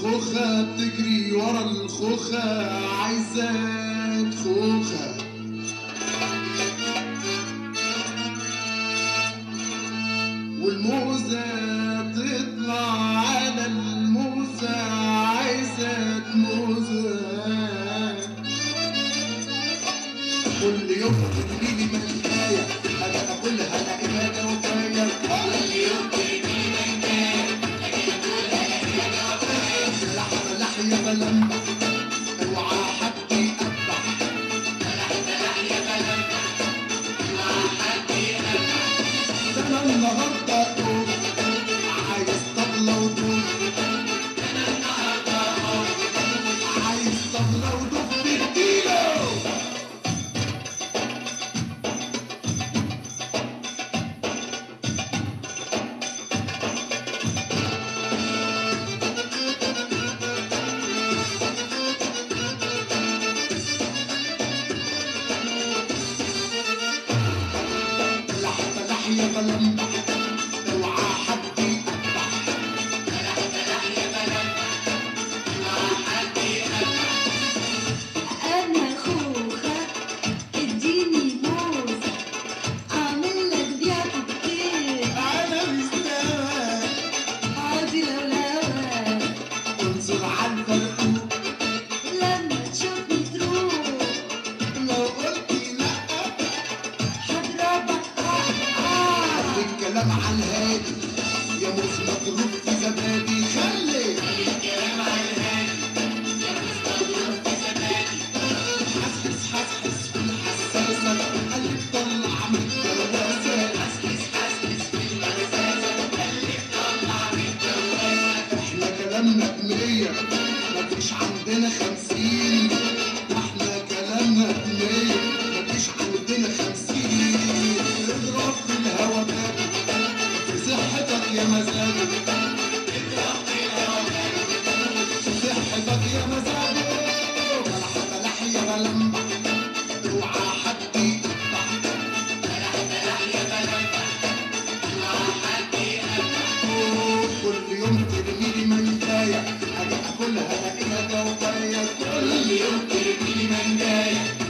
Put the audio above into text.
الخوخة بتجري ورا الخوخة عايزة خوخة والموزة تطلع على الموزة عايزة موزة كل يوم تجيلي ملكاية أنا أقولها ألاقيها جوفاية كل يوم لحظة لحية بلمح اوعى حد يقبح ده انا النهارده اقول عايز طبلة ودوب عايز طبلة ودوب بالكيلو لحظة لحية بلمح اوعى حد يقبح أنا خوخة اديني موزة أعمل لك بيعة كتير انا مستوى عادي لولوة انظر على الفرقوق لما تشوفني تروح لو قلت لا هضربك آه آه الكلام على الهادي يا موز مضروب في زبادي خلي حسحس حسحس في الحساسة قلب طلع من الدواسة احنا كلامنا بمية مفيش عندنا خمسين احنا كلامنا بمية مفيش عندنا خمسين اضرب في الهوا بابي في صحتك يا مزاجي في صحتك يا مزاجي بلح بلح يا بلمح اوعى حد يقطع كل يوم ترميلي منجاية أجي أكلها ألاقيها جوفاية كل يوم ترميلي منجاية